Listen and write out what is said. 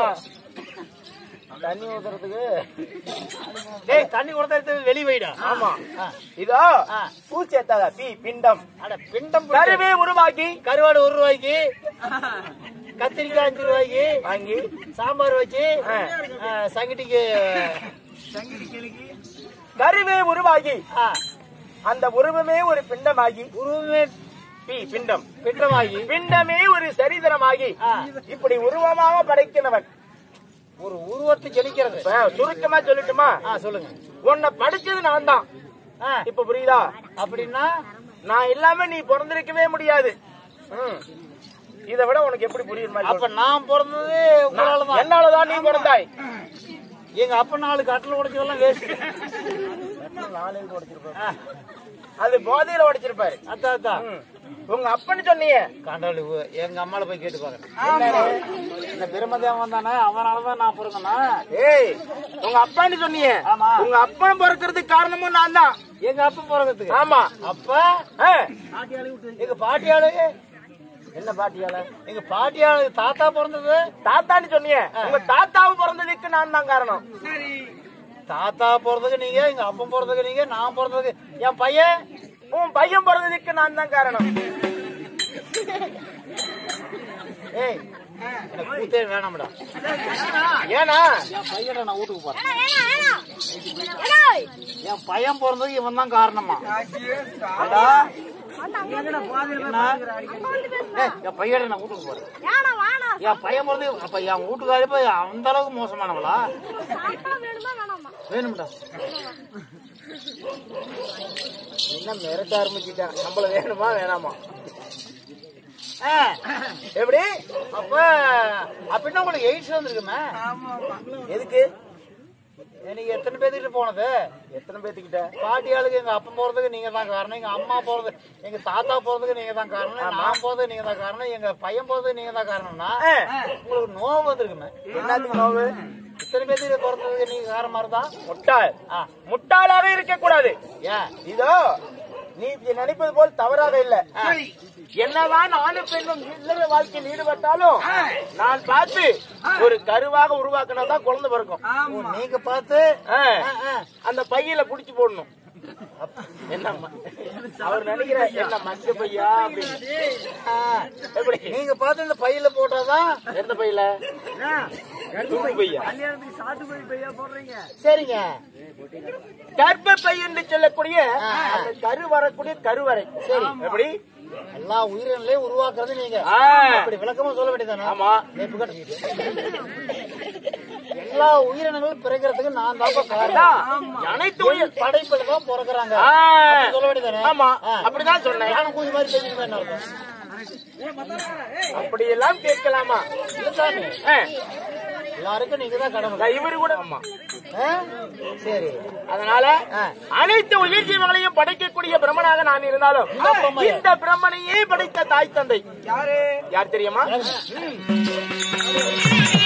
தண்ணி ஊத்துறதுக்கு டேய் தண்ணி கொடுத்தா வெளி வைடா ஆமா இதோ ஆ. பூச்சி எத்தாத பி பிண்டம் அட பிண்டம் பிடிச்ச- கருவே உருவாக்கி கருவாடு ஒரு ரூபாய்க்கு கத்திரிக்காய் அஞ்சு ரூபாய்க்கு வாங்கி சாம்பார் வச்சு ஆ. ஆ, சங்கட்டிக்கு கருவே உருவாகி ஆ, அந்த உருவமே ஒரு பிண்டமாகி உருவமே பி பிண்டம் பிண்டமாகி பிண்டமே ஒரு சரிதரமாகி ஆ. இப்படி உருவமாக படைக்கிறவன் ஒரு உருவத்தை ஜெனிக்கிறது இப்ப சுருக்கமா சொல்லட்டுமா ஆ சொல்லுங்க உன்னை படிச்சது நான் தான் ஆ, இப்ப புரியுதா அப்படின்னா நான் இல்லாம நீ பிறந்திருக்கவே முடியாது ம். இதை விட உனக்கு எப்படி புரியுற மாதிரி அப்ப நான் பிறந்தது உங்களால தான் என்னாலதான் நீ பிறந்தாய் எங்க அப்பா நாலு கட்டில் உடைச்சதெல்லாம் வேஸ்ட் அது போதையில உடைச்சிருப்பாரு அத்தா அத்தா ம். உங்க அப்பன்னு சொன்னீங்க காண்டாளி உ- எங்க அம்மால போய் கேட்டு பாக்குறேன் இந்த பிரம்மதேவன் வந்தானே அவனாலதான் நான் பிறந்தனா ஏய் உங்க அப்பான்னு சொன்னீங்க ஆமா. உங்க அப்பன் பிறக்கிறதுக்கு காரணமும் நான் தான் எங்க அப்பா பிறக்கிறதுக்கு ஆமா அப்ப ஆ. எங்க பாட்டியாளு என்ன பாட்டியால எங்க பாட்டியாளு தாத்தா பிறந்தது தாத்தான்னு சொன்னீங்க உங்க தாத்தாவு பிறந்ததுக்கு நான் தான் காரணம் தாத்தா பிறந்ததுக்கு நீங்க எங்க அப்பன் பிறந்ததுக்கு நீங்க நான் பிறந்ததுக்கு என் பையன் உன் பையன் பிறந்ததுக்கு நான் தான் காரணம் ஏய் எனக்கு கூத்தே வேணாம்டா ஏனா என் பையனை நான் வீட்டுக்கு போறேன் என் பையன் பிறந்ததுக்கு இவன் தான் காரணமா ஏண்டா? என்ன? ஏய், என் பையனை நான் வீட்டுக்கு போறேன் என் பையன் பிறந்து அப்ப என் வீட்டுக்காரி போய் அந்த அளவுக்கு மோசமானவளா வேணும்டா என்ன மிரட்ட ஆரம்பிச்சுட்டேன் நம்மள வேணுமா வேணாமா ஆ, எப்படி அப்ப அப்படின்னா உங்களுக்கு எய்ட்ஸ் வந்திருக்குமே எதுக்கு எனக்கு எத்தனை பேர்த்துக்கிட்ட போனது எத்தனை பேத்துக்கிட்ட பாட்டியாளுக்கு எங்க அப்பா போறதுக்கு நீங்க தான் காரணம் எங்க அம்மா போறது எங்க தாத்தா போறதுக்கு நீங்க தான் காரணம் நான் போறதுக்கு நீங்க தான் காரணம் எங்க பையன் போறதுக்கு நீங்க தான் காரணம்னா ஆ. உங்களுக்கு நோவு வந்திருக்குமே என்னத்துக்கு நோவு இத்தனை பேர்த்துக்கு பிறந்ததுக்கு நீங்க காரணமா இருந்தா முட்டாள் ஆ. முட்டாளாவே இருக்க கூடாது ஏன் இதோ நீ நினைப்பது போல் தவறாக இல்ல என்னதான் நானும் பெண்ணும் இல்லற வாழ்க்கையில் ஈடுபட்டாலும் நான் பார்த்து ஒரு கருவாக உருவாக்கினா குழந்தை பிறக்கும் ஓ, நீங்க பார்த்து ஆ. ஆ, ஆ. அந்த பையில புடிச்சு போடணும் என்ன ம- அவர் நினைக்கிற என்ன மஞ்ச பையா அப்படின்னு. ஆ. எப்படி நீங்க பார்த்து இந்த பையில போட்டாதான் எந்த பையில துண்டு பையா சரிங்க கர்ப்ப பை என்று சொல்லக்கூடிய அந்த கரு வரக்கூடிய கருவறை சரி எப்படி எல்லா உயிரினங்களையும் உருவாக்குறது நீங்க ஆ. அப்படி விளக்கமா சொல்ல வேண்டியதானே ஆமா நெப்பு கட்டிக்கிட்டு. எல்லா உயிரினங்களும் பிறக்கிறதுக்கு நான் தான் காரணம் அதான், அனைத்து உயிர் படைப்புல தான் பிறக்குறாங்க ஆ. அப்படி சொல்ல வேண்டியதானே ஆமா ஆ. அப்படிதான் சொன்னேன் யானை குஞ்சு மாதிரி தெரிஞ்சுக்க என்ன இருக்கும் அப்படி எல்லாம் கேட்கலாமா இல்ல சாமி ஆ. எல்லாருக்கும் நீங்க தான் கடமை நான் இவரு கூட ஆமா ஆ? சரி அதனால ஆ. அனைத்து உயிர் ஜீவங்களையும் படைக்கக்கூடிய பிரம்மனாக நான் இருந்தாலும் பிரம்மையா? இந்த பிரம்மனையே படைத்த தாய் தந்தை யாரு யார் தெரியுமா யாரு? ம்.